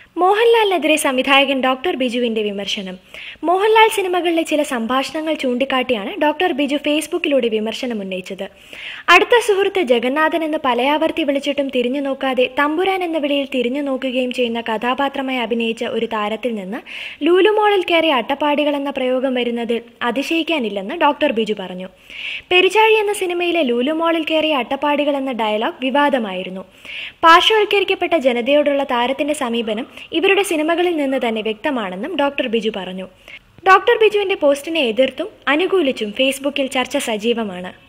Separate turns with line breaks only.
മോഹൻലാലിനെതിരെ സംവിധായകൻ ഡോക്ടർ ബിജുവിന്റെ വിമർശനം മോഹൻലാൽ സിനിമകളിലെ ചില സംഭാഷണങ്ങൾ ചൂണ്ടിക്കാട്ടിയാണ് ഡോക്ടർ ബിജു ഫേസ്ബുക്കിലൂടെ വിമർശനം ഉന്നയിച്ചത് അടുത്ത സുഹൃത്ത് ജഗന്നാഥൻ എന്ന് പലയാവർത്തി വിളിച്ചിട്ടും തിരിഞ്ഞു നോക്കാതെ തമ്പുരാൻ എന്ന വിളിയിൽ തിരിഞ്ഞു നോക്കുകയും ചെയ്യുന്ന കഥാപാത്രമായി അഭിനയിച്ച ഒരു താരത്തിൽ നിന്ന് ലൂലുമോളിൽ കയറിയ അട്ടപ്പാടികൾ എന്ന പ്രയോഗം വരുന്നതിൽ അതിശയിക്കാനില്ലെന്ന് ഡോക്ടർ ബിജു പറഞ്ഞു പെരിച്ചാഴി എന്ന സിനിമയിലെ ലൂലുമോളിൽ കയറിയ അട്ടപ്പാടികൾ എന്ന ഡയലോഗ് വിവാദമായിരുന്നു പാർശ്വവൽക്കരിക്കപ്പെട്ട ജനതയോടുള്ള താരത്തിന്റെ സമീപനം ഇവരുടെ സിനിമകളിൽ നിന്ന് തന്നെ വ്യക്തമാണെന്നും ഡോക്ടർ ബിജു പറഞ്ഞു ഡോക്ടർ ബിജുവിന്റെ പോസ്റ്റിനെ എതിർത്തും അനുകൂലിച്ചും ഫേസ്ബുക്കിൽ ചർച്ച സജീവമാണ്